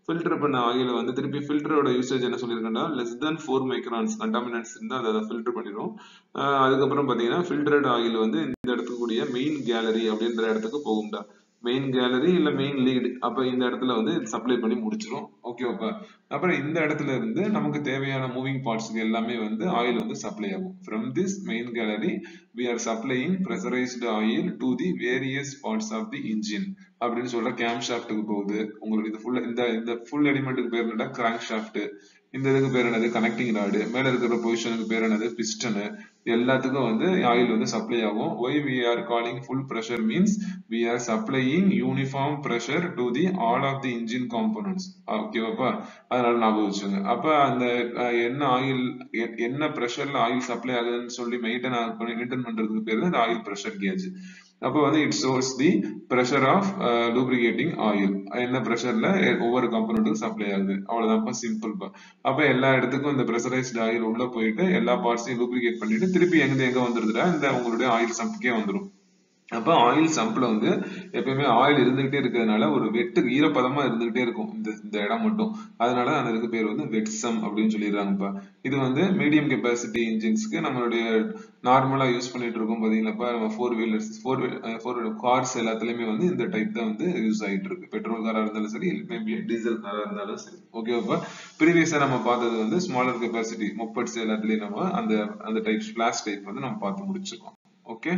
ஃபில்டர் பண்ண ஆயில வந்து திருப்பி ஃபில்டரோட யூசேஜ் என்ன சொல்லியிருக்கேன்னா less than four microns contaminants இருந்தால் அதை ஃபில்டர் பண்ணிடும் அதுக்கப்புறம் பார்த்தீங்கன்னா ஃபில்டர்ட் ஆயில் வந்து இந்த இடத்துக்கு கூடிய மெயின் கேலரி அப்படின்ற இடத்துக்கு போகும்டா மெயின் கேலரி இல்ல மெயின் லீடு அப்ப இந்த இடத்துல வந்து சப்ளை பண்ணி முடிச்சிடும் ஓகேவாப்பா அப்புறம் இந்த இடத்துல இருந்து நமக்கு தேவையான மூவிங் பார்ட்ஸ்க்கு எல்லாமே வந்து ஆயில் வந்து சப்ளை ஆகும் from this main gallery we are supplying pressurised oil to the various parts of the engine அப்படின்னு சொல்ற கேம் ஷாஃப்ட்டுக்கு போகுது உங்களுக்கு இது ஃபுல் இந்த இந்த ஃபுல் எலிமெண்ட்டுக்கு பேர் என்னடா கிராங்க் ஷாஃப்ட் இந்த இதுக்கு பேர் என்னது கனெக்டிங் ராடு மேல இருக்கிற பொசிஷனுக்கு பேர் என்னது பிஸ்டனு எல்லாத்துக்கும் வந்து ஆயில் வந்து சப்ளை ஆகும் why we are calling full pressure means we are supplying uniform pressure to the all of the engine components ஓகேவாப்பா அதனால ஞாபகம் வச்சுங்க அப்ப அந்த என்ன ஆயில் என்ன ப்ரெஷர்ல ஆயில் சப்ளை ஆகுதுன்னு சொல்லி மெயின்டைன் மெயின்டைன் பண்றதுக்கு பேர் அந்த ஆயில் ப்ரெஷர் கேஜ் அப்போ வந்து இட் சோர்ஸ் the pressure of lubricating oil என்ன ப்ரெஷர்ல ஒவ்வொரு காம்பனண்ட்டுக்கும் சப்ளை ஆகுது அவ்வளவுதான்ப்பா சிம்பிள்ப்பா அப்ப எல்லா இடத்துக்கும் இந்த ப்ரெஷரைஸ்டு ஆயில் உள்ள போயிட்டு எல்லா பார்ட்ஸையும் லூப்ரிகேட் பண்ணிட்டு திருப்பி எங்க எங்க வந்துருதுடா இந்த உங்களுடைய ஆயில் சம்புக்கே வந்துடும் அப்ப ஆயில் சம்ப்ல வந்து எப்பயுமே ஆயில் இருந்துகிட்டே இருக்கிறதுனால ஒரு வெட்டு ஈரப்பதமா இருந்துகிட்டே இருக்கும் இந்த இந்த இடம் மட்டும் அதனால அந்த இதுக்கு பேர் வந்து வெட் சம் அப்படின்னு சொல்லிடுறாங்கப்பா இது வந்து மீடியம் கெப்பாசிட்டி இன்ஜின்ஸ்க்கு நம்மளுடைய நார்மலா யூஸ் பண்ணிட்டு இருக்கோம் பாத்தீங்கன்னாப்பா நம்ம four wheelers four four cars எல்லாத்துலயுமே வந்து இந்த டைப் தான் வந்து யூஸ் ஆயிட்டு இருக்கு பெட்ரோல் காரா இருந்தாலும் சரி மேபி டீசல் காரா இருந்தாலும் சரி ஓகேவாப்பா ப்ரீவியஸா நம்ம பார்த்தது வந்து ஸ்மாலர் கெப்பாசிட்டி மொப்பட்ஸ் எல்லாத்துலயும் நம்ம அந்த அந்த டைப் ஸ்பிளாஷ் டைப் வந்து நம்ம பார்த்து முடிச்சிருக்கோம் ஓகே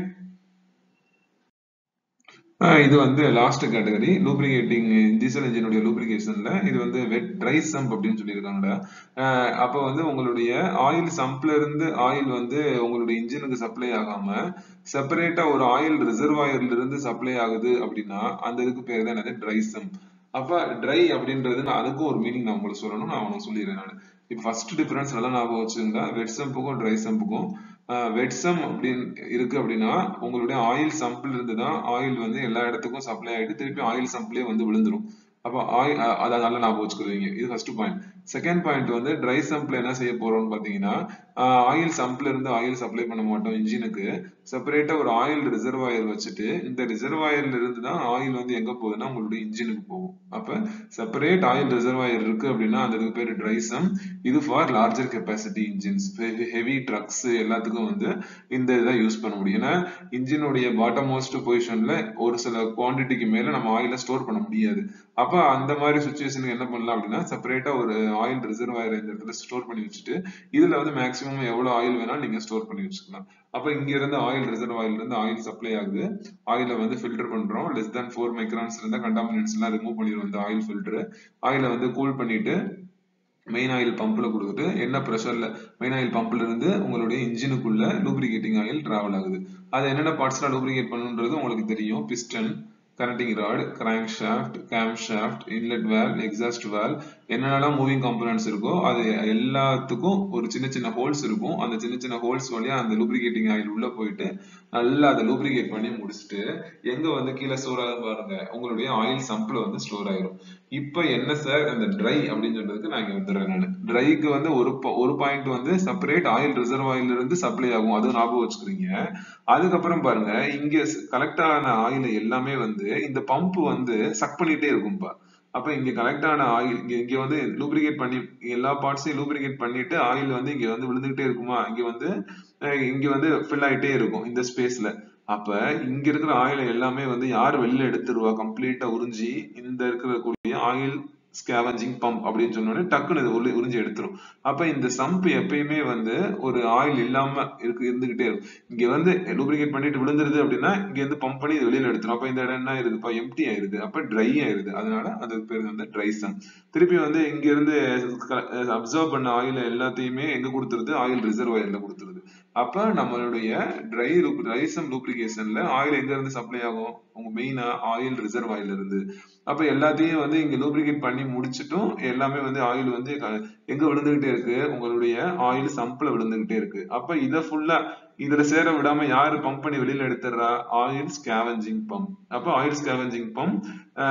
இது வந்து லாஸ்ட் கேட்டகரி லூப்ரிகேட்டிங் டீசல் இன்ஜினுடைய லூப்ரிகேஷன்ல இது வந்து வெட் ட்ரை சம்ப் அப்படின்னு சொல்லியிருக்காங்க அப்ப வந்து உங்களுடைய ஆயில் சம்ப்ல இருந்து ஆயில் வந்து உங்களுடைய இன்ஜினுக்கு சப்ளை ஆகாம செப்பரேட்டா ஒரு ஆயில் ரிசர்வாயர்ல இருந்து சப்ளை ஆகுது அப்படின்னா அந்த இதுக்கு பேர் தான் என்னது ட்ரை சம்ப் அப்ப ட்ரை அப்படின்றது நான் அதுக்கும் ஒரு மீனிங் நான் உங்களுக்கு சொல்லணும் நான் உனக்கு சொல்லிடுறேன் நான் இப்ப ஃபர்ஸ்ட் டிஃபரன்ஸ் நல்லா ஞாபகம் வச்சுங்க வெட் சம்புக்கும் ட்ரை சம்புக்கும் வெட்சம் அப்படின்னு இருக்கு அப்படின்னா உங்களுடைய ஆயில் சம்பிள் இருந்து தான் ஆயில் வந்து எல்லா இடத்துக்கும் சப்ளை ஆயிட்டு திருப்பி ஆயில் சம்பிளே வந்து விழுந்துரும் அப்ப ஆயில் அதை நல்லா ஞாபகம் வச்சுக்கிறீங்க இது ஃபர்ஸ்ட் பாயிண்ட் செகண்ட் பாயிண்ட் வந்து ட்ரை சம்ப்ல என்ன செய்ய போறோம்னு பாத்தீங்கன்னா ஆயில் சம்ப்ல இருந்து ஆயில் சப்ளை பண்ண மாட்டோம் இன்ஜினுக்கு செப்பரேட்டா ஒரு ஆயில் ரிசர்வாயர் வச்சுட்டு இந்த ரிசர்வாயர்ல இருந்து தான் ஆயில் வந்து எங்க போகுதுன்னா உங்களுடைய இன்ஜினுக்கு போகும் அப்ப செப்பரேட் ஆயில் ரிசர்வாயர் இருக்கு அப்படின்னா அந்த இதுக்கு பேரு ட்ரை சம் இது for larger capacity engines heavy trucks எல்லாத்துக்கும் வந்து இந்த இதை யூஸ் பண்ண முடியும் ஏன்னா இன்ஜினுடைய பாட்டம் மோஸ்ட் பொசிஷன்ல ஒரு சில குவான்டிட்டிக்கு மேல நம்ம ஆயில ஸ்டோர் பண்ண முடியாது அப்ப அந்த மாதிரி சுச்சுவேஷனுக்கு என்ன பண்ணலாம் அப்படின்னா செப்பரேட்டா ஒரு ஆயில் ரிசர்வாயர் இந்த இடத்துல ஸ்டோர் பண்ணி வச்சுட்டு இதுல வந்து மேக்ஸிமம் எவ்வளவு ஆயில் வேணாலும் நீங்க ஸ்டோர் பண்ணி வச்சுக்கலாம் அப்ப இங்க இருந்து ஆயில் ரிசர்வாயர்ல இருந்து ஆயில் சப்ளை ஆகுது ஆயில வந்து ஃபில்டர் பண்றோம் லெஸ் தேன் ஃபோர் மைக்ரான்ஸ் இருந்தா கண்டாமினன்ஸ் எல்லாம் ரிமூவ் பண்ணிடுவோம் இந்த ஆயில் ஃபில்டர் ஆயில வந்து கூல் பண்ணிட்டு மெயின் ஆயில் பம்ப்ல கொடுத்துட்டு என்ன ப்ரெஷர்ல மெயின் ஆயில் பம்ப்ல இருந்து உங்களுடைய இன்ஜினுக்குள்ள லூப்ரிகேட்டிங் ஆயில் டிராவல் ஆகுது அது என்னென்ன பார்ட்ஸ்லாம் லூப்ரிகேட் பண்ணுன்றது உங்களுக்கு தெரியும் piston connecting rod crank shaft cam shaft inlet valve exhaust valve என்னென்னலாம் மூவிங் காம்பனன்ட்ஸ் இருக்கோ அது எல்லாத்துக்கும் ஒரு சின்ன சின்ன ஹோல்ஸ் இருக்கும் அந்த சின்ன சின்ன ஹோல்ஸ் வழியா அந்த லூப்ரிகேட்டிங் ஆயில் உள்ள போயிட்டு நல்லா அதை லூப்ரிகேட் பண்ணி முடிச்சுட்டு எங்க வந்து கீழே ஸ்டோர் ஆகுது பாருங்க உங்களுடைய ஆயில் சம்ப்ல வந்து ஸ்டோர் ஆயிரும் இப்ப என்ன சார் அந்த ட்ரை அப்படின்னு சொல்றதுக்கு நான் இங்க வந்துடுறேன் நான் ட்ரைக்கு வந்து ஒரு ஒரு பாயிண்ட் வந்து செப்பரேட் ஆயில் ரிசர்வாயில இருந்து சப்ளை ஆகும் அது ஞாபகம் வச்சுக்கிறீங்க அதுக்கப்புறம் பாருங்க இங்க கலெக்ட் ஆன ஆயில் எல்லாமே வந்து இந்த பம்ப் வந்து சக் பண்ணிட்டே இருக்கும்பா அப்ப இங்க கலெக்ட் ஆன ஆயில் இங்க இங்க வந்து லூப்ரிகேட் பண்ணி எல்லா பார்ட்ஸையும் லூப்ரிகேட் பண்ணிட்டு ஆயில் வந்து இங்க வந்து விழுந்துகிட்டே இருக்குமா இங்க வந்து இங்க வந்து ஃபில் ஆயிட்டே இருக்கும் இந்த ஸ்பேஸ்ல அப்ப இங்க இருக்கிற ஆயில் எல்லாமே வந்து யார் வெளில எடுத்துருவா கம்ப்ளீட்டா உறிஞ்சி இந்த இருக்கிற கூடிய ஆயில் ஸ்கேவஞ்சிங் பம்ப் அப்படின்னு சொன்னோடனே டக்குன்னு இது உள்ள உறிஞ்சி எடுத்துரும் அப்ப இந்த சம்ப் எப்பயுமே வந்து ஒரு ஆயில் இல்லாம இருக்கு இருந்துகிட்டே இருக்கும் இங்க வந்து லூப்ரிகேட் பண்ணிட்டு விழுந்துருது அப்படின்னா இங்க இருந்து பம்ப் பண்ணி இது வெளியில எடுத்துரும் அப்ப இந்த இடம் என்ன ஆயிருதுப்பா எம்டி ஆயிருது அப்ப ட்ரை ஆயிருது அதனால அதுக்கு பேர் வந்து ட்ரை சம் திருப்பி வந்து இங்க இருந்து அப்சர்வ் பண்ண ஆயில் எல்லாத்தையுமே எங்க கொடுத்துருது ஆயில் ரிசர்வாயர்ல கொடுத்துருது அப்ப நம்மளுடைய ட்ரை ட்ரை சம் லூப்ரிகேஷன்ல ஆயில் எங்க இருந்து சப்ளை ஆகும் உங்க மெயினா ஆயில் ரிசர்வாயர்ல இருந்து அப்ப எல்லாத்தையும் வந்து இங்க லூப்ரிகேட் பண்ணி முடிச்சிட்டும் எல்லாமே வந்து ஆயில் வந்து எங்க விழுந்துகிட்டே இருக்கு உங்களுடைய ஆயில் சம்ப்ல விழுந்துகிட்டே இருக்கு அப்ப இத ஃபுல்லா இதுல சேர விடாம யாரு பம்ப் பண்ணி வெளியில எடுத்துறா ஆயில் ஸ்கேவஞ்சிங் பம்ப் அப்ப oil scavenging pump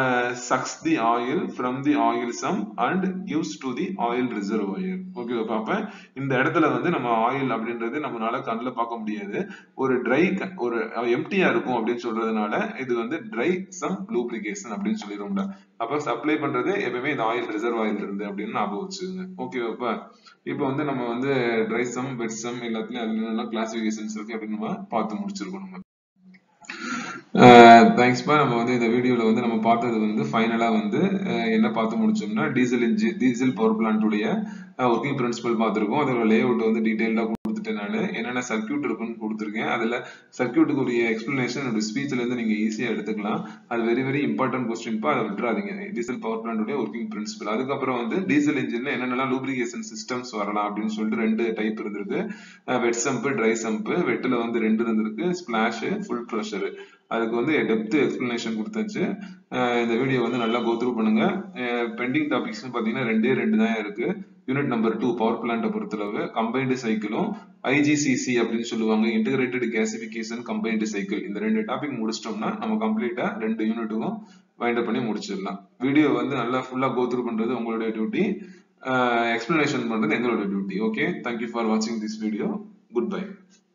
sucks the oil from the oil sump and gives to the oil reservoir okay அப்ப இந்த இடத்துல வந்து நம்ம ஆயில் அப்படின்றது நம்மளால கண்ணில் பார்க்க முடியாது ஒரு ட்ரை ஒரு எம்டியா இருக்கும் அப்படின்னு சொல்றதுனால இது வந்து ட்ரை சம் லூப்ரிகேஷன் அப்படின்னு சொல்லிடுவோம்டா அப்ப சப்ளை பண்றது எப்பவுமே இந்த ஆயில் ரிசர்வ் ஆயில் இருந்து அப்படின்னு ஞாபகம் வச்சுக்கோங்க ஓகேவாப்பா இப்போ வந்து நம்ம வந்து ட்ரை சம் வெட் சம் எல்லாத்துலயும் அதுல என்னென்ன கிளாசிபிகேஷன்ஸ் இருக்கு அப்படின்னு நம்ம பார்த்து முடிச்சிருக்கோம் நம்ம தேங்க்ஸ்ப்பா நம்ம வந்து இந்த வீடியோல வந்து நம்ம பார்த்தது வந்து ஃபைனலா வந்து அஹ், என்ன பார்த்து முடிச்சோம்னா டீசல் இன்ஜின் டீசல் பவர் பிளான்ட்டுடைய ஒர்க்கிங் பிரின்சிபல் பார்த்துருக்கோம் அதோட லே அவுட் வந்து டீடைல்டா கொடுத்துட்டேன் நான் என்னென்ன சர்க்கியூட் இருக்குன்னு கொடுத்துருக்கேன் அதுல சர்க்கியூட்டுக்கு உரிய எக்ஸ்பிளனேஷன் என்னோட ஸ்பீச்ல இருந்து நீங்க ஈஸியா எடுத்துக்கலாம் அது வெரி வெரி இம்பார்ட்டன்ட் கொஸ்டின்ப்பா அதை விட்டுறாதீங்க டீசல் பவர் பிளான்ட்டுடைய ஒர்க்கிங் பிரின்சிபல் அதுக்கப்புறம் வந்து டீசல் இன்ஜின்ல என்னென்னலாம் லூப்ரிகேஷன் சிஸ்டம்ஸ் வரலாம் அப்படின்னு சொல்லிட்டு ரெண்டு டைப் இருந்திருக்கு வெட் சம்பு ட்ரை சம்பு வெட்டில் வந்து ரெண்டு இருந்திருக்கு ஸ்பிளாஷ் ஃபுல் ப்ரெஷர் அதுக்கு வந்து டெப்த் எக்ஸ்பிளனேஷன் கொடுத்தாச்சு அஹ் இந்த வீடியோ வந்து நல்லா கோத்ரூ பண்ணுங்க பெண்டிங் டாபிக்ஸ்னு பார்த்தீங்கன்னா ரெண்டே ரெண்டு தான் இருக்கு யூனிட் நம்பர் டூ பவர் பிளான்ட்டை பொறுத்தளவு கம்பைன்டு சைக்கிளும் ஐஜிசிசி அப்படின்னு சொல்லுவாங்க இன்டகிரேட்டட் கேசிபிகேஷன் கம்பைன்டு சைக்கிள் இந்த ரெண்டு டாபிக் முடிச்சிட்டோம்னா நம்ம கம்ப்ளீட்டா ரெண்டு யூனிட்டுக்கும் வைண்ட் அப் பண்ணி முடிச்சிடலாம் வீடியோ வந்து நல்லா ஃபுல்லா கோத்ரூ பண்றது உங்களுடைய டியூட்டி எக்ஸ்பிளனேஷன் பண்றது எங்களோட டியூட்டி ஓகே தேங்க்யூ ஃபார் வாட்சிங் திஸ் வீடியோ குட் பை